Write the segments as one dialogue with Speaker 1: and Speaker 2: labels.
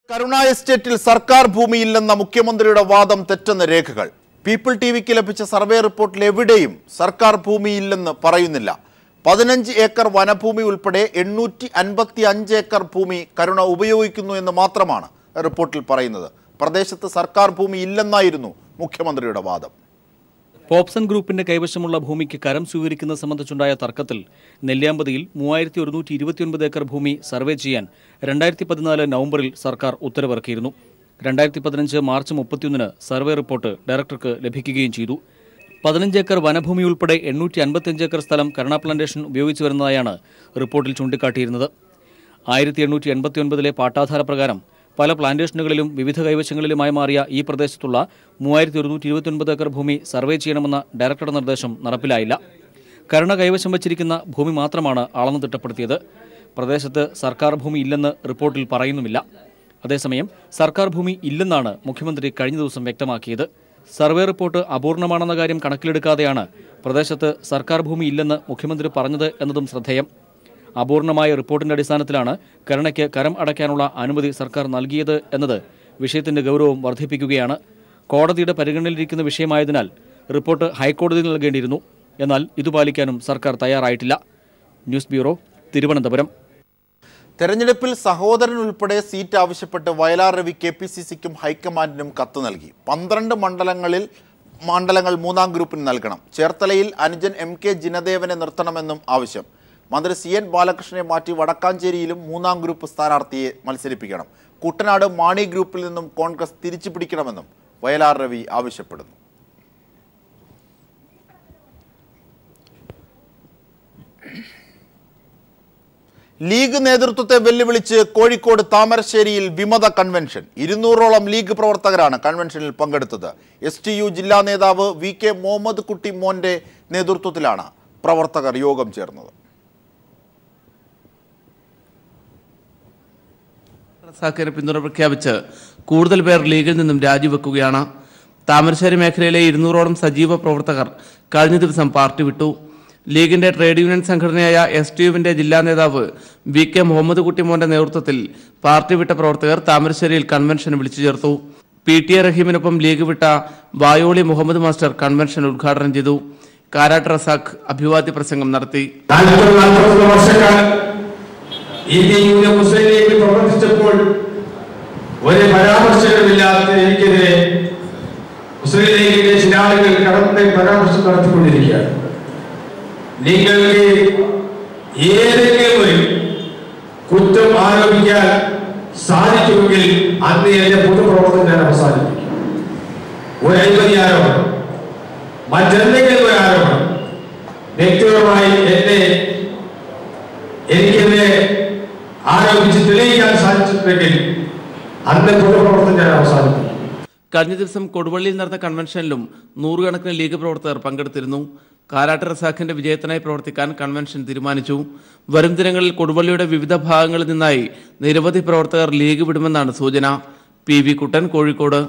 Speaker 1: കരുണ എസ്റ്റേറ്റിൽ സർക്കാർ ഭൂമിയില്ലെന്ന മുഖ്യമന്ത്രിയുടെ വാദം തെറ്റെന്ന് രേഖകൾ പീപ്പിൾ ടി വിക്ക് ലഭിച്ച സർവേ റിപ്പോർട്ടിൽ എവിടെയും സർക്കാർ ഭൂമിയില്ലെന്ന് പറയുന്നില്ല പതിനഞ്ച് ഏക്കർ വനഭൂമി ഉൾപ്പെടെ എണ്ണൂറ്റി അൻപത്തി അഞ്ച് ഏക്കർ ഭൂമി കരുണ ഉപയോഗിക്കുന്നു എന്ന് മാത്രമാണ് റിപ്പോർട്ടിൽ പറയുന്നത് പ്രദേശത്ത് സർക്കാർ ഭൂമി ഇല്ലെന്നായിരുന്നു മുഖ്യമന്ത്രിയുടെ വാദം
Speaker 2: പോപ്സൺ ഗ്രൂപ്പിന്റെ കൈവശമുള്ള ഭൂമിക്ക് കരം സ്വീകരിക്കുന്നത് സംബന്ധിച്ചുണ്ടായ തർക്കത്തിൽ നെല്ലിയാമ്പതിയിൽ മൂവായിരത്തി ഒരുന്നൂറ്റി ഇരുപത്തിയൊൻപത് ഏക്കർ ഭൂമി സർവേ ചെയ്യാൻ രണ്ടായിരത്തി പതിനാല് നവംബറിൽ സർക്കാർ ഉത്തരവിറക്കിയിരുന്നു രണ്ടായിരത്തി പതിനഞ്ച് മാർച്ച് മുപ്പത്തിയൊന്നിന് സർവേ റിപ്പോർട്ട് ഡയറക്ടർക്ക് ലഭിക്കുകയും ചെയ്തു പതിനഞ്ച് ഏക്കർ വനഭൂമി ഉൾപ്പെടെ എണ്ണൂറ്റി അൻപത്തിയഞ്ച് ഏക്കർ സ്ഥലം കരുണ പ്ലാന്റേഷൻ ഉപയോഗിച്ചു വരുന്നതായാണ് റിപ്പോർട്ടിൽ ചൂണ്ടിക്കാട്ടിയിരുന്നത് ആയിരത്തി എണ്ണൂറ്റി എൺപത്തിയൊൻപതിലെ പാട്ടാധാര പ്രകാരം പല പ്ലാന്റേഷനുകളിലും വിവിധ കൈവശങ്ങളിലുമായി മാറിയ ഈ പ്രദേശത്തുള്ള മൂവായിരത്തി ഒരുന്നൂറ്റി ഇരുപത്തിയൊൻപത് ഏക്കർ ഭൂമി സർവേ ചെയ്യണമെന്ന ഡയറക്ടറുടെ നിർദ്ദേശം നടപ്പിലായില്ല കരുണ കൈവശം വച്ചിരിക്കുന്ന ഭൂമി മാത്രമാണ് അളന്നു തിട്ടപ്പെടുത്തിയത് പ്രദേശത്ത് സർക്കാർ ഭൂമി ഇല്ലെന്ന് റിപ്പോർട്ടിൽ പറയുന്നുമില്ല അതേസമയം സർക്കാർ ഭൂമി ഇല്ലെന്നാണ് മുഖ്യമന്ത്രി കഴിഞ്ഞ ദിവസം വ്യക്തമാക്കിയത് സർവേ റിപ്പോർട്ട് അപൂർണമാണെന്ന കാര്യം കണക്കിലെടുക്കാതെയാണ് പ്രദേശത്ത് സർക്കാർ ഭൂമി ഇല്ലെന്ന് മുഖ്യമന്ത്രി പറഞ്ഞത് എന്നതും ശ്രദ്ധേയം അപൂർണമായ റിപ്പോർട്ടിന്റെ അടിസ്ഥാനത്തിലാണ് കരുണയ്ക്ക് കരം അടയ്ക്കാനുള്ള അനുമതി സർക്കാർ നൽകിയത് എന്നത് വിഷയത്തിന്റെ ഗൗരവം വർദ്ധിപ്പിക്കുകയാണ് കോടതിയുടെ പരിഗണനയിലിരിക്കുന്ന വിഷയമായതിനാൽ റിപ്പോർട്ട് ഹൈക്കോടതിയിൽ നൽകേണ്ടിയിരുന്നു എന്നാൽ ഇത് പാലിക്കാനും സർക്കാർ തയ്യാറായിട്ടില്ല ന്യൂസ് ബ്യൂറോ തിരുവനന്തപുരം
Speaker 1: തെരഞ്ഞെടുപ്പിൽ സഹോദരൻ ഉൾപ്പെടെ സീറ്റ് ആവശ്യപ്പെട്ട് Vayalar Ravi K P C സിക്കും ഹൈക്കമാൻഡിനും കത്ത് നൽകി പന്ത്രണ്ട് മണ്ഡലങ്ങളിൽ മണ്ഡലങ്ങൾ മൂന്നാം ഗ്രൂപ്പിന് നൽകണം ചേർത്തലയിൽ അനുജൻ എം കെ ജിനദേവനെ നിർത്തണമെന്നും ആവശ്യം മന്ത്രി സി എൻ ബാലകൃഷ്ണനെ മാറ്റി വടക്കാഞ്ചേരിയിലും മൂന്നാം ഗ്രൂപ്പ് സ്ഥാനാർത്ഥിയെ മത്സരിപ്പിക്കണം കുട്ടനാട് മാണി ഗ്രൂപ്പിൽ നിന്നും കോൺഗ്രസ് തിരിച്ചു പിടിക്കണമെന്നും വയലാർ രവി ആവശ്യപ്പെടുന്നു ലീഗ് നേതൃത്വത്തെ വെല്ലുവിളിച്ച് കോഴിക്കോട് താമരശ്ശേരിയിൽ വിമത കൺവെൻഷൻ ഇരുന്നൂറോളം ലീഗ് പ്രവർത്തകരാണ് കൺവെൻഷനിൽ പങ്കെടുത്തത് എസ് ടി യു ജില്ലാ നേതാവ് വി കെ മുഹമ്മദ് കുട്ടി മോന്റെ നേതൃത്വത്തിലാണ് പ്രവർത്തകർ യോഗം ചേർന്നത്
Speaker 3: റസാഖിന് പിന്തുണ പ്രഖ്യാപിച്ച് കൂടുതൽ പേർ ലീഗിൽ നിന്നും രാജിവെക്കുകയാണ് താമരശ്ശേരി മേഖലയിലെ ഇരുന്നൂറോളം സജീവ പ്രവർത്തകർ കഴിഞ്ഞ ദിവസം പാർട്ടി വിട്ടു ലീഗിന്റെ ട്രേഡ് യൂണിയൻ സംഘടനയായ എസ് ടി യുവിന്റെ ജില്ലാ നേതാവ് വി കെ മുഹമ്മദ് കുട്ടിമോന്റെ നേതൃത്വത്തിൽ പാർട്ടി വിട്ട പ്രവർത്തകർ താമരശ്ശേരിയിൽ കൺവെൻഷൻ വിളിച്ചു ചേർത്തു പി ടി എ റഹീമിനൊപ്പം ലീഗ് വിട്ട വായോളി മുഹമ്മദ് മാസ്റ്റർ കൺവെൻഷൻ ഉദ്ഘാടനം ചെയ്തു കാരാട്ട് റസാഖ് അഭിവാദ്യ പ്രസംഗം നടത്തി
Speaker 4: നാൽപ്പത് നാൽപ്പത് വർഷക്കാലം ഇന്ത്യൻ യൂണിയൻ മുസ്ലിം ലീഗ് പ്രവർത്തിച്ചപ്പോൾ ഒരു പരാമർശനമില്ലാത്ത എനിക്കെതിരെ മുസ്ലിം ലീഗിന്റെ ചില ആളുകൾ കടത്തെ പരാമർശം നടത്തിക്കൊണ്ടിരിക്കുകയാണ് നിങ്ങൾക്ക് ഏതെങ്കിലും ഒരു കുറ്റം ആരോപിക്കാൻ സാധിക്കുമെങ്കിൽ അന്ന് എന്റെ പൊതുപ്രവർത്തനം ഞാൻ അവസാനിപ്പിക്കും ഒരു അഴിമതി ആരോപണം മറ്റെന്തെങ്കിലും ഒരു ആരോപണം വ്യക്തിപരമായി എന്നെ എനിക്കെന്നെ ആരോപിച്ച് തെളിയിക്കാൻ സാധിച്ചിട്ടുണ്ടെങ്കിൽ അന്ന് പൊതുപ്രവർത്തനം ഞാൻ അവസാനിപ്പിക്കും
Speaker 3: കഴിഞ്ഞ ദിവസം കൊടുവള്ളിയിൽ നടന്ന കൺവെൻഷനിലും നൂറുകണക്കിന് ലീഗ് പ്രവർത്തകർ പങ്കെടുത്തിരുന്നു കാരാട്ട് റസാഖിന്റെ വിജയത്തിനായി പ്രവർത്തിക്കാൻ കൺവെൻഷൻ തീരുമാനിച്ചു വരും ദിനങ്ങളിൽ കൊടുവള്ളിയുടെ വിവിധ ഭാഗങ്ങളിൽ നിന്നായി നിരവധി പ്രവർത്തകർ ലീഗ് വിടുമെന്നാണ് സൂചന പി വി കുട്ടൻ കോഴിക്കോട്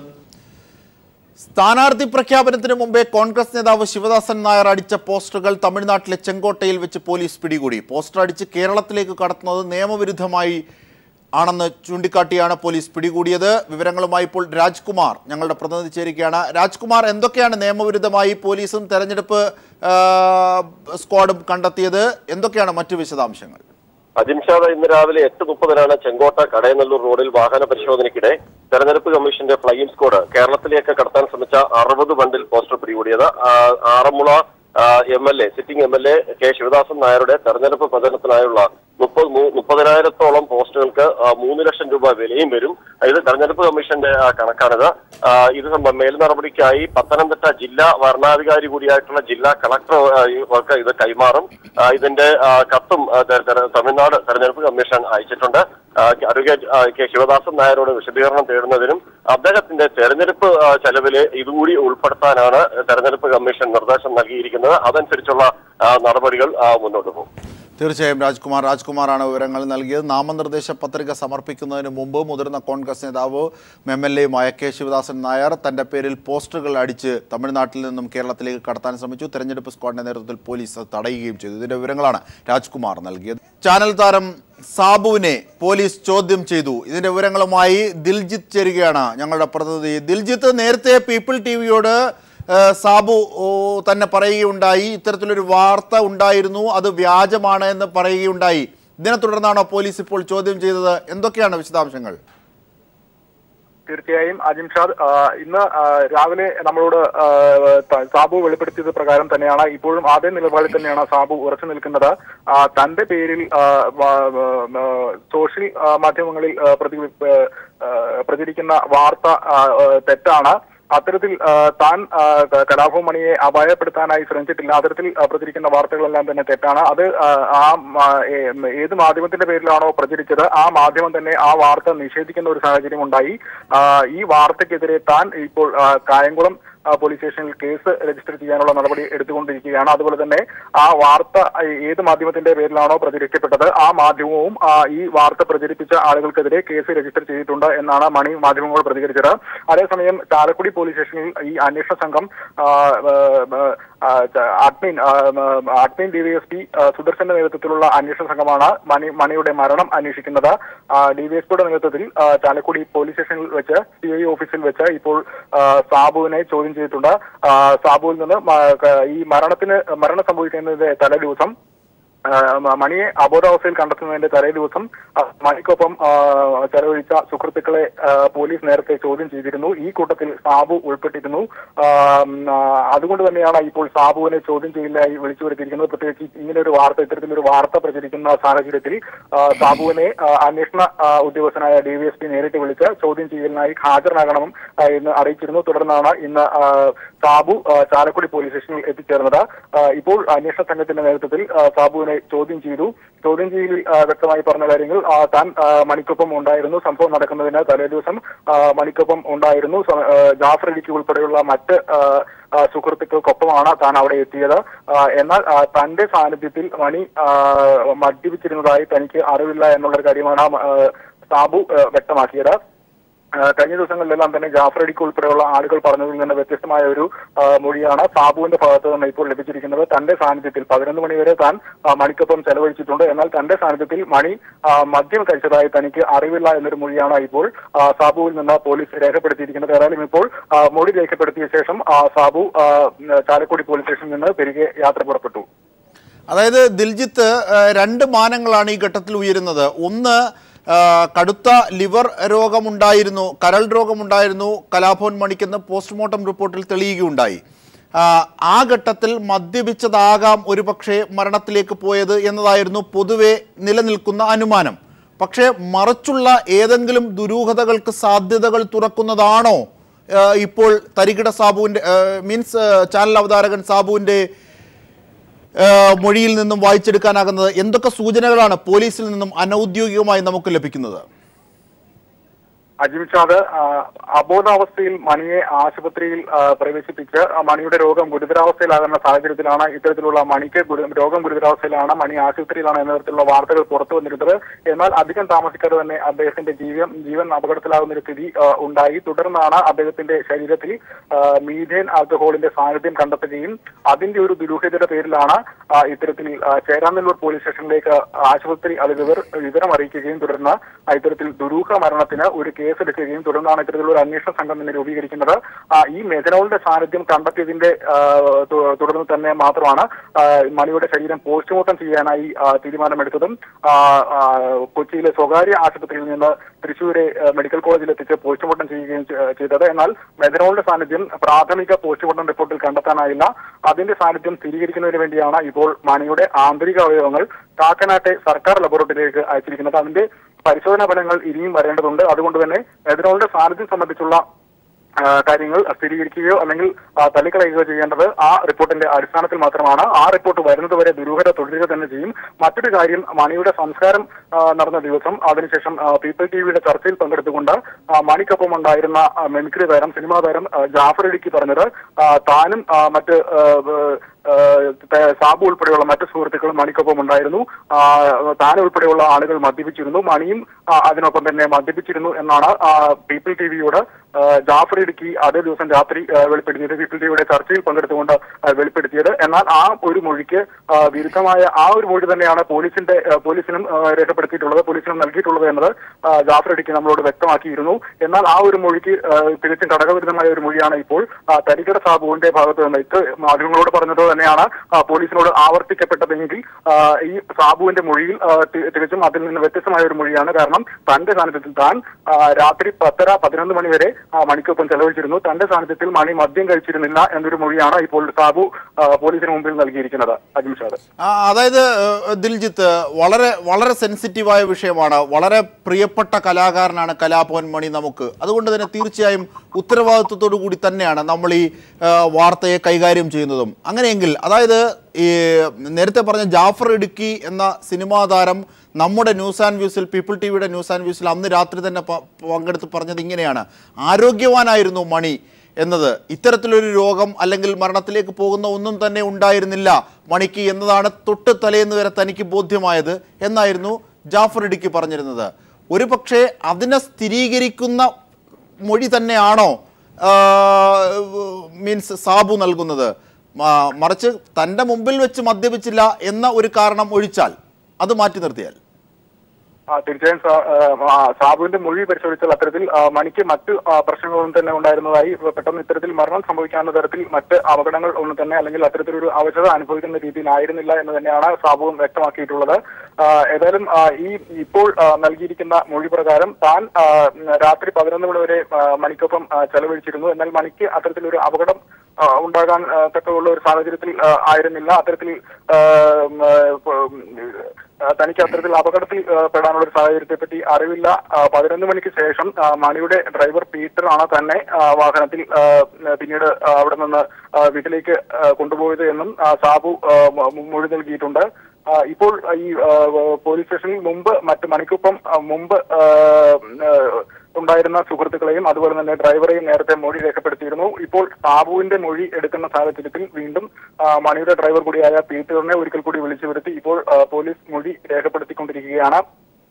Speaker 1: സ്ഥാനാർത്ഥി പ്രഖ്യാപനത്തിന് മുമ്പേ കോൺഗ്രസ് നേതാവ് ശിവദാസൻ നായർ അടിച്ച പോസ്റ്ററുകൾ തമിഴ്നാട്ടിലെ ചെങ്കോട്ടയിൽ വെച്ച് പോലീസ് പിടികൂടി പോസ്റ്റർ അടിച്ച് കേരളത്തിലേക്ക് കടത്തുന്നത് നിയമവിരുദ്ധമായി ആണെന്ന് ചൂണ്ടിക്കാട്ടിയാണ് പോലീസ് പിടികൂടിയത് വിവരങ്ങളുമായി ഇപ്പോൾ രാജ്കുമാർ ഞങ്ങളുടെ പ്രതിനിധി ചേരുകയാണ് രാജ്കുമാർ എന്തൊക്കെയാണ് നിയമവിരുദ്ധമായി പോലീസും തെരഞ്ഞെടുപ്പ് ആ, സ്ക്വാഡും കണ്ടെത്തിയത് എന്തൊക്കെയാണ് മറ്റു വിശദാംശങ്ങൾ
Speaker 5: അജിംഷാദ് ഇന്ന് രാവിലെ എട്ട് മുപ്പതിനാണ് ചെങ്കോട്ട കടയനല്ലൂർ റോഡിൽ വാഹന പരിശോധനയ്ക്കിടെ തെരഞ്ഞെടുപ്പ് കമ്മീഷന്റെ ഫ്ലൈയിങ് സ്ക്വാഡ് കേരളത്തിലേക്ക് കടത്താൻ ശ്രമിച്ച അറുപത് ബണ്ടിൽ പോസ്റ്റർ പിടികൂടിയത് ആ, Aranmula M L A sitting M L A K Sivadasan നായരുടെ തെരഞ്ഞെടുപ്പ് പ്രചരണത്തിനായുള്ള മുപ്പത് മൂ- മുപ്പതിനായിരത്തോളം പോസ്റ്ററുകൾക്ക് ആ, മൂന്ന് ലക്ഷം രൂപ വിലയും വരും ഇത് തെരഞ്ഞെടുപ്പ് കമ്മീഷന്റെ ആ, കണക്കാണിത് ആ, ഇത് സംബ- മേൽ നടപടിക്കായി പത്തനംതിട്ട ജില്ലാ വരണാധികാരി കൂടിയായിട്ടുള്ള ജില്ലാ കളക്ടർ ആ, ഇവർക്ക് ഇത് കൈമാറും ആ, ഇതിന്റെ ആ, കത്തും ആ, തെ- തെ- തമിഴ്നാട് തെരഞ്ഞെടുപ്പ് കമ്മീഷൻ അയച്ചിട്ടുണ്ട് ആ, അഡ്വക്കേറ്റ് ആ, കെ ശിവദാസൻ നായരോട് വിശദീകരണം തേടുന്നതിനും അദ്ദേഹത്തിന്റെ തെരഞ്ഞെടുപ്പ് ആ, ചെലവില് ഇതുകൂടി ഉൾപ്പെടുത്താനാണ് തെരഞ്ഞെടുപ്പ് കമ്മീഷൻ നിർദ്ദേശം നൽകിയിരിക്കുന്നത് അതനുസരിച്ചുള്ള ആ, നടപടികൾ ആ, മുന്നോട്ട് പോകും
Speaker 1: തീർച്ചയായും രാജ്കുമാർ രാജ്കുമാറാണ് വിവരങ്ങൾ നൽകിയത് നാമനിർദ്ദേശ പത്രിക സമർപ്പിക്കുന്നതിന് മുമ്പ് മുതിർന്ന കോൺഗ്രസ് നേതാവ് എം എൽ എയുമായ കെ ശിവദാസൻ നായർ തന്റെ പേരിൽ പോസ്റ്ററുകൾ അടിച്ച് തമിഴ്നാട്ടിൽ നിന്നും കേരളത്തിലേക്ക് കടത്താൻ ശ്രമിച്ചു തെരഞ്ഞെടുപ്പ് സ്ക്വാഡിന്റെ നേതൃത്വത്തിൽ പോലീസ് അത് തടയുകയും ചെയ്തു ഇതിന്റെ വിവരങ്ങളാണ് രാജ്കുമാർ നൽകിയത് ചാനൽ താരം സാബുവിനെ പോലീസ് ചോദ്യം ചെയ്തു ഇതിന്റെ വിവരങ്ങളുമായി ദിൽജിത്ത് ചേരുകയാണ് ഞങ്ങളുടെ പ്രതിനിധി ദിൽജിത്ത് നേരത്തെ പീപ്പിൾ ടി വിയോട് സാബു ഓ, തന്നെ പറയുകയുണ്ടായി ഇത്തരത്തിലൊരു വാർത്ത ഉണ്ടായിരുന്നു അത് വ്യാജമാണ് എന്ന് പറയുകയുണ്ടായി ഇതിനെ തുടർന്നാണോ പോലീസ് ഇപ്പോൾ ചോദ്യം ചെയ്തത് എന്തൊക്കെയാണ് വിശദാംശങ്ങൾ
Speaker 6: തീർച്ചയായും അജിംഷാദ് ആ, ഇന്ന് ആ, രാവിലെ നമ്മളോട് ആ, ത- സാബു വെളിപ്പെടുത്തിയത് പ്രകാരം തന്നെയാണ് ഇപ്പോഴും അതേ നിലപാടിൽ തന്നെയാണ് സാബു ഉറച്ചു നിൽക്കുന്നത് ആ, തന്റെ പേരിൽ ആ, വ- വ- ആ, സോഷ്യൽ ആ, മാധ്യമങ്ങളിൽ ആ, പ്രതി ആ, ആ, പ്രചരിക്കുന്ന വാർത്ത ആ, ആ, തെറ്റാണ് അത്തരത്തിൽ ആ, താൻ ആ, ക- കലാഭവൻ മണിയെ അപായപ്പെടുത്താനായി ശ്രമിച്ചിട്ടില്ല അത്തരത്തിൽ ആ, പ്രചരിക്കുന്ന വാർത്തകളെല്ലാം തന്നെ തെറ്റാണ് അത് ആ, ആ മ- ഏ- ഏത് മാധ്യമത്തിന്റെ പേരിലാണോ പ്രചരിച്ചത് ആ മാധ്യമം തന്നെ ആ വാർത്ത നിഷേധിക്കുന്ന ഒരു സാഹചര്യം ഉണ്ടായി ആ, ഈ വാർത്തയ്ക്കെതിരെ താൻ ഇപ്പോൾ ആ, കായംകുളം ആ, പോലീസ് സ്റ്റേഷനിൽ കേസ് രജിസ്റ്റർ ചെയ്യാനുള്ള നടപടി എടുത്തുകൊണ്ടിരിക്കുകയാണ് അതുപോലെ തന്നെ ആ വാർത്ത ഏത് മാധ്യമത്തിന്റെ പേരിലാണോ പ്രചരിക്കപ്പെട്ടത് ആ മാധ്യമവും ആ, ഈ വാർത്ത പ്രചരിപ്പിച്ച ആളുകൾക്കെതിരെ കേസ് രജിസ്റ്റർ ചെയ്തിട്ടുണ്ട് എന്നാണ് മണി മാധ്യമങ്ങൾ പ്രതികരിച്ചത് അതേസമയം ചാലക്കുടി പോലീസ് സ്റ്റേഷനിൽ ഈ അന്വേഷണ സംഘം ആ, ആ, ആ, അഡ്മിൻ ആ, ആ, അഡ്മിൻ ഡിവൈഎസ്പി സുദർശന്റെ നേതൃത്വത്തിലുള്ള അന്വേഷണ സംഘമാണ് മണി മണിയുടെ മരണം അന്വേഷിക്കുന്നത് ഡിവൈഎസ്പിയുടെ നേതൃത്വത്തിൽ ആ, ചാലക്കുടി പോലീസ് സ്റ്റേഷനിൽ വെച്ച് സി ഐ ഓഫീസിൽ വെച്ച് ഇപ്പോൾ ആ, സാബുവിനെ ചോദ്യം ചെയ്തിട്ടുണ്ട് ആ, സാബുവിൽ നിന്ന് മ- ക- ഈ മരണത്തിന് മരണം സംഭവിക്കുന്നതിന്റെ തലേ ദിവസം ആ, മ- മണിയെ അബോധാവസ്ഥയിൽ കണ്ടെത്തുന്നതിന്റെ തലേ ദിവസം ആ, മണിക്കൊപ്പം ആ, ചെലവഴിച്ച സുഹൃത്തുക്കളെ ആ, പോലീസ് നേരത്തെ ചോദ്യം ചെയ്തിരുന്നു ഈ കൂട്ടത്തിൽ സാബു ഉൾപ്പെട്ടിരുന്നു ആ, ഉം, ആ, അതുകൊണ്ട് തന്നെയാണ് ഇപ്പോൾ സാബുവിനെ ചോദ്യം ചെയ്യലായി വിളിച്ചു വരുത്തിയിരിക്കുന്നത് പ്രത്യേകിച്ച് ഇങ്ങനെ ഒരു വാർത്ത ഇത്തരത്തിലൊരു വാർത്ത പ്രചരിക്കുന്ന സാഹചര്യത്തിൽ ആ, സാബുവിനെ ആ, അന്വേഷണ ആ, ഉദ്യോഗസ്ഥനായ ഡിവൈഎസ്പി നേരിട്ട് വിളിച്ച് ചോദ്യം ചെയ്യലിനായി ഹാജരാകണം ആ, എന്ന് അറിയിച്ചിരുന്നു തുടർന്നാണ് ഇന്ന് ആ, സാബു ആ, ചാലക്കുടി പോലീസ് സ്റ്റേഷനിൽ എത്തിച്ചേർന്നത് ആ, ഇപ്പോൾ അന്വേഷണ സംഘത്തിന്റെ നേതൃത്വത്തിൽ ആ, സാബുവിനെ ചോദ്യം ചെയ്തു ചോദ്യം ചെയ്യലിൽ ആ, വ്യക്തമായി പറഞ്ഞ കാര്യങ്ങൾ ആ, താൻ ആ, മണിക്കൊപ്പം ഉണ്ടായിരുന്നു സംഭവം നടക്കുന്നതിന് തലേ ദിവസം ആ, മണിക്കൊപ്പം ഉണ്ടായിരുന്നു സ- ആ, ജാഫർ അലിക്ക് ഉൾപ്പെടെയുള്ള മറ്റ് ആ, ആ, സുഹൃത്തുക്കൾക്കൊപ്പമാണ് താൻ അവിടെ എത്തിയത് ആ, എന്നാൽ ആ, തന്റെ സാന്നിധ്യത്തിൽ മണി ആ, മദ്യപിച്ചിരുന്നതായി തനിക്ക് അറിവില്ല എന്നുള്ള കാര്യമാണ് ആ, സാബു ആ, വ്യക്തമാക്കിയത് ആ, കഴിഞ്ഞ ദിവസങ്ങളിലെല്ലാം തന്നെ ജാഫർ അടിക്ക് ഉൾപ്പെടെയുള്ള ആളുകൾ പറഞ്ഞതിൽ നിന്ന് വ്യത്യസ്തമായ ഒരു ആ, മൊഴിയാണ് സാബുവിന്റെ ഭാഗത്ത് നിന്ന് ഇപ്പോൾ ലഭിച്ചിരിക്കുന്നത് തന്റെ സാന്നിധ്യത്തിൽ പതിനൊന്ന് മണിവരെ താൻ ആ, മണിക്കൊപ്പം ചെലവഴിച്ചിട്ടുണ്ട് എന്നാൽ തന്റെ സാന്നിധ്യത്തിൽ മണി ആ, മദ്യം കഴിച്ചതായി തനിക്ക് അറിവില്ല എന്നൊരു മൊഴിയാണ് ഇപ്പോൾ ആ, സാബുവിൽ നിന്ന് പോലീസ് രേഖപ്പെടുത്തിയിരിക്കുന്നത് ഏതായാലും ഇപ്പോൾ ആ, മൊഴി രേഖപ്പെടുത്തിയ ശേഷം ആ, സാബു ആ, ചാലക്കുടി പോലീസ് സ്റ്റേഷനിൽ നിന്ന് തിരികെ യാത്ര പുറപ്പെട്ടു
Speaker 1: അതായത് ദിൽജിത്ത് ആ, രണ്ട് മാനങ്ങളാണ് ഈ ഘട്ടത്തിൽ ഉയരുന്നത് ഒന്ന് ആ, കടുത്ത ലിവർ രോഗമുണ്ടായിരുന്നു കരൾ രോഗമുണ്ടായിരുന്നു കലാഭവൻ മണിക്കെന്ന് പോസ്റ്റ്മോർട്ടം റിപ്പോർട്ടിൽ തെളിയുകയുണ്ടായി ആ, ആ ഘട്ടത്തിൽ മദ്യപിച്ചതാകാം ഒരുപക്ഷെ മരണത്തിലേക്ക് പോയത് എന്നതായിരുന്നു പൊതുവെ നിലനിൽക്കുന്ന അനുമാനം പക്ഷേ മറിച്ചുള്ള ഏതെങ്കിലും ദുരൂഹതകൾക്ക് സാധ്യതകൾ തുറക്കുന്നതാണോ ആ, ഇപ്പോൾ തരികിട സാബുവിൻ്റെ മീൻസ് ചാനൽ അവതാരകൻ സാബുവിൻ്റെ ഏഹ് മൊഴിയിൽ നിന്നും വായിച്ചെടുക്കാനാകുന്നത് എന്തൊക്കെ സൂചനകളാണ് പോലീസിൽ നിന്നും അനൗദ്യോഗികമായി നമുക്ക് ലഭിക്കുന്നത്
Speaker 6: അജിംഷാദ് ആ, അബോധാവസ്ഥയിൽ മണിയെ ആശുപത്രിയിൽ ആ, പ്രവേശിപ്പിച്ച് ആ, മണിയുടെ രോഗം ഗുരുതരാവസ്ഥയിലാകുന്ന സാഹചര്യത്തിലാണ് ഇത്തരത്തിലുള്ള മണിക്ക് ഗുരു- രോഗം ഗുരുതരാവസ്ഥയിലാണ് മണി ആശുപത്രിയിലാണ് എന്ന തരത്തിലുള്ള വാർത്തകൾ പുറത്തു വന്നിരുന്നത് എന്നാൽ അധികം താമസിക്കാതെ തന്നെ അദ്ദേഹത്തിന്റെ ജീവൻ ജീവൻ അപകടത്തിലാകുന്ന ഒരു സ്ഥിതി ആ, ഉണ്ടായി തുടർന്നാണ് അദ്ദേഹത്തിന്റെ ശരീരത്തിൽ ആ, മീഥേൻ ആൽക്കഹോളിന്റെ സാന്നിധ്യം കണ്ടെത്തുകയും അതിന്റെ ഒരു ദുരൂഹതയുടെ പേരിലാണ് ആ, ഇത്തരത്തിൽ ആ, ചേരാനെല്ലൂർ പോലീസ് സ്റ്റേഷനിലേക്ക് ആശുപത്രി അത് വിവർ വിവരം അറിയിക്കുകയും തുടർന്ന് ആ, ഇത്തരത്തിൽ ദുരൂഹ മരണത്തിന് ഒരു കേസ് എടുക്കുകയും തുടർന്നാണ് ഇത്തരത്തിലുള്ള ഒരു അന്വേഷണ സംഘം തന്നെ രൂപീകരിക്കുന്നത് ആ, ഈ മെഥനോളിന്റെ സാന്നിധ്യം കണ്ടെത്തിയതിന്റെ ആ, തു- തുടർന്ന് തന്നെ മാത്രമാണ് ആ, മണിയുടെ ശരീരം പോസ്റ്റ്മോർട്ടം ചെയ്യാനായി ആ, തീരുമാനമെടുത്തതും ആ, ആ, കൊച്ചിയിലെ സ്വകാര്യ ആശുപത്രിയിൽ നിന്ന് തൃശ്ശൂരെ ആ, മെഡിക്കൽ കോളേജിൽ എത്തിച്ച് പോസ്റ്റ്മോർട്ടം ചെയ്യുകയും ചെ- ചെയ്തത് എന്നാൽ മെഥനോളിന്റെ സാന്നിധ്യം പ്രാഥമിക പോസ്റ്റ്മോർട്ടം റിപ്പോർട്ടിൽ കണ്ടെത്താനായില്ല അതിന്റെ സാന്നിധ്യം സ്ഥിരീകരിക്കുന്നതിന് വേണ്ടിയാണ് ഇപ്പോൾ മണിയുടെ ആന്തരിക അവയവങ്ങൾ കാക്കനാട്ടെ സർക്കാർ ലബോറട്ടറിയിലേക്ക് അയച്ചിരിക്കുന്നത് അതിന്റെ പരിശോധനാ ഫലങ്ങൾ ഇനിയും വരേണ്ടതുണ്ട് അതുകൊണ്ട് തന്നെ മെഥനോളിന്റെ സാന്നിധ്യം സംബന്ധിച്ചുള്ള ആ, കാര്യങ്ങൾ സ്ഥിരീകരിക്കുകയോ അല്ലെങ്കിൽ ആ, തള്ളിക്കളയുകയോ ചെയ്യേണ്ടത് ആ റിപ്പോർട്ടിന്റെ അടിസ്ഥാനത്തിൽ മാത്രമാണ് ആ റിപ്പോർട്ട് വരുന്നതുവരെ ദുരൂഹത തുടരുക തന്നെ ചെയ്യും മറ്റൊരു കാര്യം മണിയുടെ സംസ്കാരം ആ, നടന്ന ദിവസം അതിനുശേഷം ആ, പീപ്പിൾ ടി വിയുടെ ചർച്ചയിൽ പങ്കെടുത്തുകൊണ്ട് ആ, മണിക്കൊപ്പം ഉണ്ടായിരുന്ന ആ, മെമിക്രി താരം സിനിമാ താരം ആ, ജാഫർ ഇടുക്കി പറഞ്ഞത് ആ, താനും ആ, മറ്റ് ആ, ആ, ത- സാബു ഉൾപ്പെടെയുള്ള മറ്റു സുഹൃത്തുക്കളും മണിക്കൊപ്പം ഉണ്ടായിരുന്നു ആ, താൻ ഉൾപ്പെടെയുള്ള ആളുകൾ മദ്യപിച്ചിരുന്നു മണിയും ആ, അതിനൊപ്പം തന്നെ മദ്യപിച്ചിരുന്നു എന്നാണ് ആ, പീപ്പിൾ ടി വിയോട് ജാഫർ ഇടുക്കി അതേ ദിവസം രാത്രി ആ, വെളിപ്പെടുത്തിയത് പീപ്പിൾ ടിവിയുടെ ചർച്ചയിൽ പങ്കെടുത്തുകൊണ്ട് ആ, വെളിപ്പെടുത്തിയത് എന്നാൽ ആ ഒരു മൊഴിക്ക് ആ, വിരുദ്ധമായ ആ ഒരു മൊഴി തന്നെയാണ് പോലീസിന്റെ ആ, പോലീസിനും ആ, രേഖപ്പെടുത്തിയിട്ടുള്ളത് പോലീസിനും നൽകിയിട്ടുള്ളത് എന്നത് ആ, ജാഫർ ഇടുക്കി നമ്മളോട് വ്യക്തമാക്കിയിരുന്നു എന്നാൽ ആ ഒരു മൊഴിക്ക് ആ, തികച്ചും ഘടകവിരുദ്ധമായ ഒരു മൊഴിയാണ് ഇപ്പോൾ ആ, തരികട സാബുവിന്റെ ഭാഗത്ത് നിന്ന് ഇത് മാധ്യമങ്ങളോട് പറഞ്ഞത് തന്നെയാണ് ആ, പോലീസിനോട് ആവർത്തിക്കപ്പെട്ടതെങ്കിൽ ആ, ഈ സാബുവിന്റെ മൊഴിയിൽ ആ, തി- തികച്ചും അതിൽ നിന്ന് വ്യത്യസ്തമായ ഒരു മൊഴിയാണ് കാരണം തന്റെ സാന്നിധ്യത്തിൽ താൻ ആ, രാത്രി പത്തര പതിനൊന്ന് മണി വരെ ആ, മണിക്കൊപ്പം ചെലവഴിച്ചിരുന്നു തന്റെ സാന്നിധ്യത്തിൽ മണി മദ്യം കഴിച്ചിരുന്നില്ല എന്നൊരു മൊഴിയാണ് ഇപ്പോൾ സാബു ആ, പോലീസിന് മുമ്പിൽ നൽകിയിരിക്കുന്നത് അജിംഷാദ്
Speaker 1: ആ, അതായത് ഏഹ്, ദിൽജിത്ത് വളരെ വളരെ സെൻസിറ്റീവായ വിഷയമാണ് വളരെ പ്രിയപ്പെട്ട കലാകാരനാണ് കലാഭവൻ മണി നമുക്ക് അതുകൊണ്ട് തന്നെ തീർച്ചയായും ഉത്തരവാദിത്വത്തോടു കൂടി തന്നെയാണ് നമ്മൾ ഈ ഏഹ്, വാർത്തയെ കൈകാര്യം ചെയ്യുന്നതും അങ്ങനെയെങ്കിൽ അതായത് ഈ നേരത്തെ പറഞ്ഞ ജാഫർ ഇടുക്കി എന്ന സിനിമാ താരം നമ്മുടെ ന്യൂസ് ആൻഡ് വ്യൂസിൽ പീപ്പിൾ ടി വിയുടെ ന്യൂസ് ആൻഡ് വ്യൂസിൽ അന്ന് രാത്രി തന്നെ പ- പങ്കെടുത്ത് പറഞ്ഞത് ഇങ്ങനെയാണ് ആരോഗ്യവാനായിരുന്നു മണി എന്നത് ഇത്തരത്തിലൊരു രോഗം അല്ലെങ്കിൽ മരണത്തിലേക്ക് പോകുന്ന ഒന്നും തന്നെ ഉണ്ടായിരുന്നില്ല മണിക്ക് എന്നതാണ് തൊട്ട് തലേന്ന് വരെ തനിക്ക് ബോധ്യമായത് എന്നായിരുന്നു ജാഫർ ഇടുക്കി പറഞ്ഞിരുന്നത് ഒരു പക്ഷേ അതിനെ സ്ഥിരീകരിക്കുന്ന മൊഴി തന്നെയാണോ മീൻസ് സാബു നൽകുന്നത് മ- മറിച്ച് തൻ്റെ മുമ്പിൽ വെച്ച് മദ്യപിച്ചില്ല എന്ന ഒരു കാരണം ഒഴിച്ചാൽ അത് മാറ്റി നിർത്തിയാൽ
Speaker 6: ആ, തീർച്ചയായും സാ- ആ, സാബുവിന്റെ മൊഴി പരിശോധിച്ചാൽ അത്തരത്തിൽ ആ, മണിക്ക് മറ്റ് ആ, പ്രശ്നങ്ങളൊന്നും തന്നെ ഉണ്ടായിരുന്നതായി പെട്ടെന്ന് ഇത്തരത്തിൽ മരണം സംഭവിക്കാവുന്ന തരത്തിൽ മറ്റ് അപകടങ്ങൾ ഒന്നും തന്നെ അല്ലെങ്കിൽ അത്തരത്തിലൊരു അവശത അനുഭവിക്കുന്ന രീതിയിലായിരുന്നില്ല എന്ന് തന്നെയാണ് സാബുവും വ്യക്തമാക്കിയിട്ടുള്ളത് ആ, ഏതായാലും ആ, ഈ ഇപ്പോൾ ആ, നൽകിയിരിക്കുന്ന മൊഴി പ്രകാരം താൻ ആ, രാത്രി പതിനൊന്ന് മണി വരെ ആ, മണിക്കൊപ്പം ആ, ചെലവഴിച്ചിരുന്നു എന്നാൽ മണിക്ക് അത്തരത്തിലൊരു അപകടം ആ, ഉണ്ടാകാൻ ആ, തക്കമുള്ള ഒരു സാഹചര്യത്തിൽ ആ, ആയിരുന്നില്ല അത്തരത്തിൽ ആ, ഉം, ആ, ഉം, ആ, തനിക്ക് അത്തരത്തിൽ അപകടത്തിൽ ആ, പെടാനുള്ള ഒരു സാഹചര്യത്തെ പറ്റി അറിവില്ല ആ, പതിനൊന്ന് മണിക്ക് ശേഷം ആ, മണിയുടെ ഡ്രൈവർ പീറ്റർ ആണ് തന്നെ ആ, വാഹനത്തിൽ ആ, പിന്നീട് ആ, അവിടെ നിന്ന് ആ, വീട്ടിലേക്ക് ആ, കൊണ്ടുപോയത് എന്നും ആ, സാബു ആ, മൊ- മൊഴി നൽകിയിട്ടുണ്ട് ആ, ഇപ്പോൾ ഈ ആ, പോലീസ് സ്റ്റേഷനിൽ മുമ്പ് മറ്റ് മണിക്കൊപ്പം ആ, മുമ്പ് ആ, ആ, ഉണ്ടായിരുന്ന സുഹൃത്തുക്കളെയും അതുപോലെ തന്നെ ഡ്രൈവറെയും നേരത്തെ മൊഴി രേഖപ്പെടുത്തിയിരുന്നു ഇപ്പോൾ സാബുവിന്റെ മൊഴി എടുക്കുന്ന സാഹചര്യത്തിൽ വീണ്ടും ആ, മണിയുടെ ഡ്രൈവർ കൂടിയായ പീറ്ററിനെ ഒരിക്കൽ കൂടി വിളിച്ചു വരുത്തി ഇപ്പോൾ ആ, പോലീസ് മൊഴി രേഖപ്പെടുത്തിക്കൊണ്ടിരിക്കുകയാണ്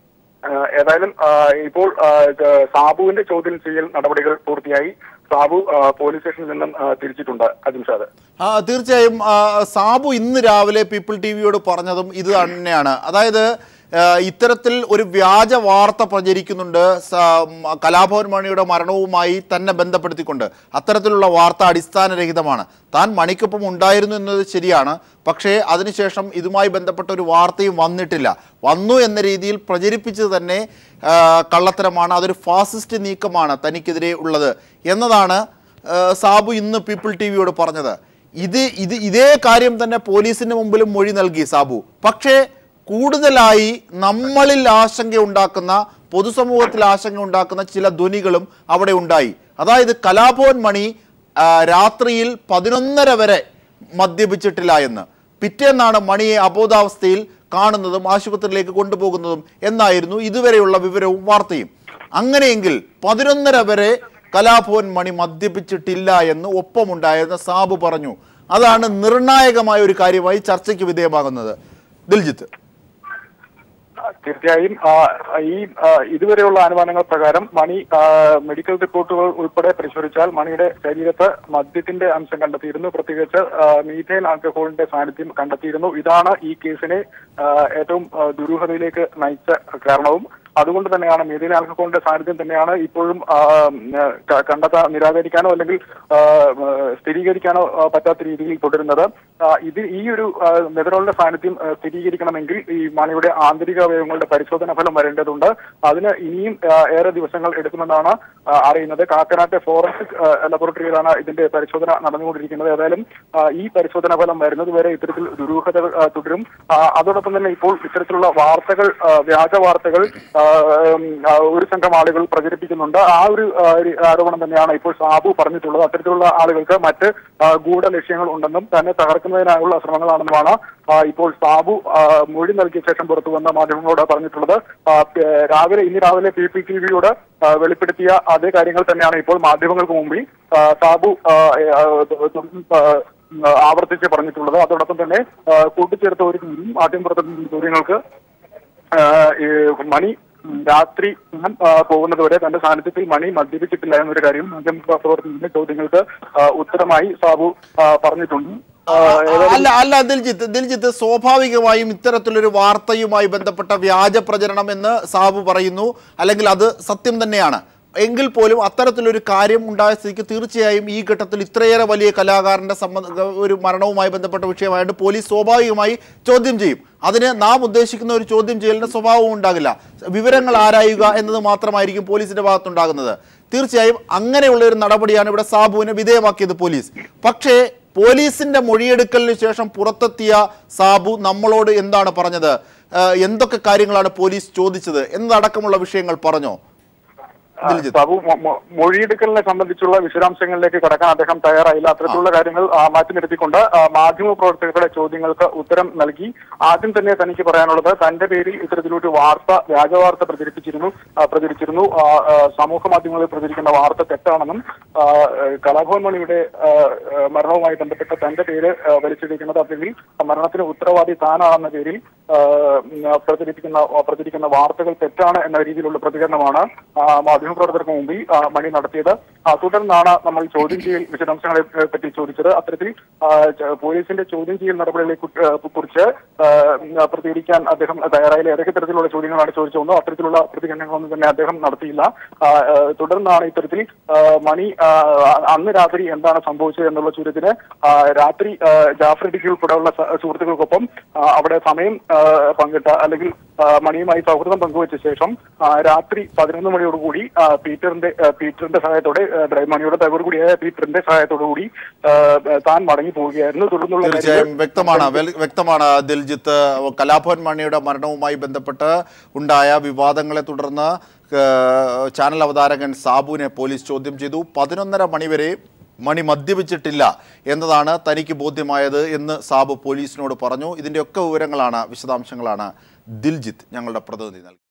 Speaker 6: ആ, ഏതായാലും ആ, ഇപ്പോൾ ആ, ഇത് സാബുവിന്റെ ചോദ്യം ചെയ്യൽ നടപടികൾ പൂർത്തിയായി സാബു ആ, പോലീസ് സ്റ്റേഷനിൽ നിന്നും ആ, തിരിച്ചിട്ടുണ്ട് അജിംഷാദ്
Speaker 1: ആ, തീർച്ചയായും ആ, സാബു ഇന്ന് രാവിലെ പീപ്പിൾ ടി വിയോട് പറഞ്ഞതും ഇത് തന്നെയാണ് അതായത് ആ, ഇത്തരത്തിൽ ഒരു വ്യാജ വാർത്ത പ്രചരിക്കുന്നുണ്ട് സ- മ- കലാഭവൻ മണിയുടെ മരണവുമായി തന്നെ ബന്ധപ്പെടുത്തിക്കൊണ്ട് അത്തരത്തിലുള്ള വാർത്ത അടിസ്ഥാനരഹിതമാണ് താൻ മണിക്കൊപ്പം ഉണ്ടായിരുന്നു എന്നത് ശരിയാണ് പക്ഷേ അതിനുശേഷം ഇതുമായി ബന്ധപ്പെട്ട ഒരു വാർത്തയും വന്നിട്ടില്ല വന്നു എന്ന രീതിയിൽ പ്രചരിപ്പിച്ചത് തന്നെ ആ, കള്ളത്തരമാണ് അതൊരു ഫാസിസ്റ്റ് നീക്കമാണ് തനിക്കെതിരെ ഉള്ളത് എന്നതാണ് ആ, സാബു ഇന്ന് പീപ്പിൾ ടി വിയോട് പറഞ്ഞത് ഇത് ഇത് ഇതേ കാര്യം തന്നെ പോലീസിന് മുമ്പിലും മൊഴി നൽകി സാബു പക്ഷേ കൂടുതലായി നമ്മളിൽ ആശങ്ക ഉണ്ടാക്കുന്ന പൊതുസമൂഹത്തിൽ ആശങ്ക ഉണ്ടാക്കുന്ന ചില ധ്വനികളും അവിടെ ഉണ്ടായി അതായത് കലാഭവൻ മണി ആ, രാത്രിയിൽ പതിനൊന്നര വരെ മദ്യപിച്ചിട്ടില്ല എന്ന് പിറ്റേന്നാണ് മണിയെ അബോധാവസ്ഥയിൽ കാണുന്നതും ആശുപത്രിയിലേക്ക് കൊണ്ടുപോകുന്നതും എന്നായിരുന്നു ഇതുവരെയുള്ള വിവരവും വാർത്തയും അങ്ങനെയെങ്കിൽ പതിനൊന്നര വരെ കലാഭവൻ മണി മദ്യപിച്ചിട്ടില്ല എന്ന് ഒപ്പമുണ്ടായിരുന്ന സാബു പറഞ്ഞു അതാണ് നിർണായകമായ ഒരു കാര്യമായി ചർച്ചയ്ക്ക് വിധേയമാകുന്നത് ദിൽജിത്ത്
Speaker 6: തീർച്ചയായും ആ, ഈ ആ, ഇതുവരെയുള്ള അനുമാനങ്ങൾ പ്രകാരം മണി ആ, മെഡിക്കൽ റിപ്പോർട്ടുകൾ ഉൾപ്പെടെ പരിശോധിച്ചാൽ മണിയുടെ ശരീരത്ത് മദ്യത്തിന്റെ അംശം കണ്ടെത്തിയിരുന്നു പ്രത്യേകിച്ച് ആ, മീഥൈൽ ആൽക്കഹോളിന്റെ സാന്നിധ്യം കണ്ടെത്തിയിരുന്നു ഇതാണ് ഈ കേസിനെ ആ, ഏറ്റവും ആ, ദുരൂഹതയിലേക്ക് നയിച്ച കാരണവും അതുകൊണ്ട് തന്നെയാണ് മീഥൈൽ ആൽക്കഹോളിന്റെ സാന്നിധ്യം തന്നെയാണ് ഇപ്പോഴും ആ, ക- കണ്ടെത്താൻ നിരാകരിക്കാനോ അല്ലെങ്കിൽ ആ, സ്ഥിരീകരിക്കാനോ ആ, പറ്റാത്ത രീതിയിൽ തുടരുന്നത് ആ, ഇത് ഈ ഒരു ആ, മെഥനോളിന്റെ സാന്നിധ്യം ആ, സ്ഥിരീകരിക്കണമെങ്കിൽ ഈ മണിയുടെ ആന്തരിക അവയവങ്ങളുടെ പരിശോധന ഫലം വരേണ്ടതുണ്ട് അതിന് ഇനിയും ആ, ഏറെ ദിവസങ്ങൾ എടുക്കുമെന്നാണ് ആ, അറിയുന്നത് കാക്കനാട്ടെ ഫോറൻസിക് ആ, ലബോറട്ടറിയിലാണ് ഇതിന്റെ പരിശോധന നടന്നുകൊണ്ടിരിക്കുന്നത് ഏതായാലും ആ, ഈ പരിശോധന ഫലം വരുന്നത് വരെ ഇത്തരത്തിൽ ദുരൂഹതകൾ ആ, തുടരും ആ, അതോടൊപ്പം തന്നെ ഇപ്പോൾ ഇത്തരത്തിലുള്ള വാർത്തകൾ ആ, വ്യാജ വാർത്തകൾ ആ, ഉം, ആ, ഒരു സംഘം ആളുകൾ പ്രചരിപ്പിക്കുന്നുണ്ട് ആ ഒരു ആ, ഒരു ആരോപണം തന്നെയാണ് ഇപ്പോൾ സാബു പറഞ്ഞിട്ടുള്ളത് അത്തരത്തിലുള്ള ആളുകൾക്ക് മറ്റ് ആ, ഗൂഢ ലക്ഷ്യങ്ങൾ ഉണ്ടെന്നും തന്നെ തകർക്കുന്നതിനായുള്ള ശ്രമങ്ങളാണെന്നുമാണ് ആ, ഇപ്പോൾ സാബു ആ, മൊഴി നൽകിയ ശേഷം പുറത്തു വന്ന മാധ്യമങ്ങളോട് പറഞ്ഞിട്ടുള്ളത് ആ, പ- രാവിലെ ഇന്ന് രാവിലെ പി പി ടി വിയോട് വെളിപ്പെടുത്തിയ അതേ കാര്യങ്ങൾ തന്നെയാണ് ഇപ്പോൾ മാധ്യമങ്ങൾക്ക് മുമ്പിൽ ആ, സാബു ആ, ആ, തു- ആ, ആ, ആവർത്തിച്ച് പറഞ്ഞിട്ടുള്ളത് അതോടൊപ്പം തന്നെ ആ, കൂട്ടിച്ചേർത്ത ഒരു കാര്യം ആദ്യം പുറത്തുനിന്ന ചോദ്യങ്ങൾക്ക് ആ, ഈ മണി രാത്രി ഞാൻ ആ, പോകുന്നതുവരെ തന്റെ സാന്നിധ്യത്തിൽ മണി മദ്യപിച്ചിട്ടില്ല എന്നൊരു കാര്യം മാധ്യമപ്രവർത്തനത്തിന്റെ ചോദ്യങ്ങൾക്ക് ആ, ഉത്തരമായി സാബു ആ, പറഞ്ഞിട്ടുണ്ട് ആ, ഏതായാലും
Speaker 1: അല്ല അല്ല ദിൽജിത്ത് ദിൽജിത്ത് സ്വാഭാവികമായും ഇത്തരത്തിലൊരു വാർത്തയുമായി ബന്ധപ്പെട്ട വ്യാജ പ്രചരണം എന്ന് സാബു പറയുന്നു അല്ലെങ്കിൽ അത് സത്യം തന്നെയാണ് എങ്കിൽ പോലും അത്തരത്തിലൊരു കാര്യം ഉണ്ടായ സ്ഥിതിക്ക് തീർച്ചയായും ഈ ഘട്ടത്തിൽ ഇത്രയേറെ വലിയ കലാകാരന്റെ സംബന്ധ ഒരു മരണവുമായി ബന്ധപ്പെട്ട വിഷയമായിട്ട് പോലീസ് സ്വാഭാവികമായി ചോദ്യം ചെയ്യും അതിന് നാം ഉദ്ദേശിക്കുന്ന ഒരു ചോദ്യം ചെയ്യലിന്റെ സ്വഭാവവും ഉണ്ടാകില്ല വിവരങ്ങൾ ആരായുക എന്നത് മാത്രമായിരിക്കും പോലീസിന്റെ ഭാഗത്തുണ്ടാകുന്നത് തീർച്ചയായും അങ്ങനെയുള്ള ഒരു നടപടിയാണ് ഇവിടെ സാബുവിനെ വിധേയമാക്കിയത് പോലീസ് പക്ഷേ പോലീസിന്റെ മൊഴിയെടുക്കലിന് ശേഷം പുറത്തെത്തിയ സാബു നമ്മളോട് എന്താണ് പറഞ്ഞത് ഏഹ് എന്തൊക്കെ കാര്യങ്ങളാണ് പോലീസ് ചോദിച്ചത് എന്നതടക്കമുള്ള വിഷയങ്ങൾ പറഞ്ഞോ
Speaker 6: ആ, സാബു മൊ- മൊ- മൊഴിയെടുക്കലിനെ സംബന്ധിച്ചുള്ള വിശദാംശങ്ങളിലേക്ക് കടക്കാൻ അദ്ദേഹം തയ്യാറായില്ല അത്തരത്തിലുള്ള കാര്യങ്ങൾ ആ, മാറ്റി നിർത്തിക്കൊണ്ട് ആ, മാധ്യമ പ്രവർത്തകരുടെ ചോദ്യങ്ങൾക്ക് ഉത്തരം നൽകി ആദ്യം തന്നെ തനിക്ക് പറയാനുള്ളത് തന്റെ പേരിൽ ഇത്തരത്തിലൊരു വാർത്ത വ്യാജ വാർത്ത പ്രചരിപ്പിച്ചിരുന്നു ആ, പ്രചരിച്ചിരുന്നു ആ, ആ, സമൂഹ മാധ്യമങ്ങളിൽ പ്രചരിക്കുന്ന വാർത്ത തെറ്റാണെന്നും ആ, ആ, കലാഭവൻ മണിയുടെ ആ, ആ, മരണവുമായി ബന്ധപ്പെട്ട തന്റെ പേര് ആ, വലിച്ചിരിക്കുന്നത് അല്ലെങ്കിൽ മരണത്തിന് ഉത്തരവാദി താനാണെന്ന പേരിൽ ആ, ഉം, പ്രചരിപ്പിക്കുന്ന പ്രചരിക്കുന്ന വാർത്തകൾ തെറ്റാണ് എന്ന രീതിയിലുള്ള പ്രതികരണമാണ് ആ, മാധ്യമപ്രവർത്തകർക്ക് മുമ്പിൽ ആ, മണി നടത്തിയത് ആ, തുടർന്നാണ് നമ്മൾ ചോദ്യം ചെയ്യൽ വിശദാംശങ്ങളെ ഏ, പറ്റി ചോദിച്ചത് അത്തരത്തിൽ ആ, ച- പോലീസിന്റെ ചോദ്യം ചെയ്യൽ നടപടികളെ കു- ഏ, കുറിച്ച് ആ, ഉം, പ്രതികരിക്കാൻ അദ്ദേഹം തയ്യാറായില്ല ഏതൊക്കെ തരത്തിലുള്ള ചോദ്യങ്ങളാണ് ചോദിച്ചതെന്നോ അത്തരത്തിലുള്ള പ്രതികരണങ്ങളൊന്നും തന്നെ അദ്ദേഹം നടത്തിയില്ല ആ, ഏ, തുടർന്നാണ് ഇത്തരത്തിൽ ആ, മണി ആ, അന്ന് രാത്രി എന്താണ് സംഭവിച്ചത് എന്നുള്ള ചോദ്യത്തിന് ആ, രാത്രി ആ, ജാഫർ ഇടുക്കി ഉൾപ്പെടെയുള്ള സ- സുഹൃത്തുക്കൾക്കൊപ്പം ആ, അവിടെ സമയം ആ, പങ്കിട്ട അല്ലെങ്കിൽ ആ, മണിയുമായി സൗഹൃദം പങ്കുവച്ച ശേഷം ആ, രാത്രി പതിനൊന്ന് മണിയോടുകൂടി ആ, പീറ്ററിന്റെ ആ, പീറ്ററിന്റെ സഹായത്തോടെ ആ, ഡ്രൈവ് മണിയുടെ ഡ്രൈവർ കൂടിയായ പീറ്ററിന്റെ സഹായത്തോടുകൂടി ആ, താൻ മടങ്ങി പോവുകയായിരുന്നു തുടർന്നുള്ള
Speaker 1: തീർച്ചയായും
Speaker 6: കാര്യങ്ങൾ-
Speaker 1: വ്യക്തമാണ് വെൽ- വ്യക്തമാണ് ദിൽജിത്ത് കലാഭവൻ മണിയുടെ മരണവുമായി ബന്ധപ്പെട്ട് ഉണ്ടായ വിവാദങ്ങളെ തുടർന്ന് ഏഹ്, ചാനൽ അവതാരകൻ സാബുവിനെ പോലീസ് ചോദ്യം ചെയ്തു പതിനൊന്നര മണിവരെ മണി മദ്യപിച്ചിട്ടില്ല എന്നതാണ് തനിക്ക് ബോധ്യമായത് എന്ന് സാബു പോലീസിനോട് പറഞ്ഞു ഇതിൻ്റെയൊക്കെ വിവരങ്ങളാണ് വിശദാംശങ്ങളാണ് ദിൽജിത്ത് ഞങ്ങളുടെ പ്രതിനിധി നൽകി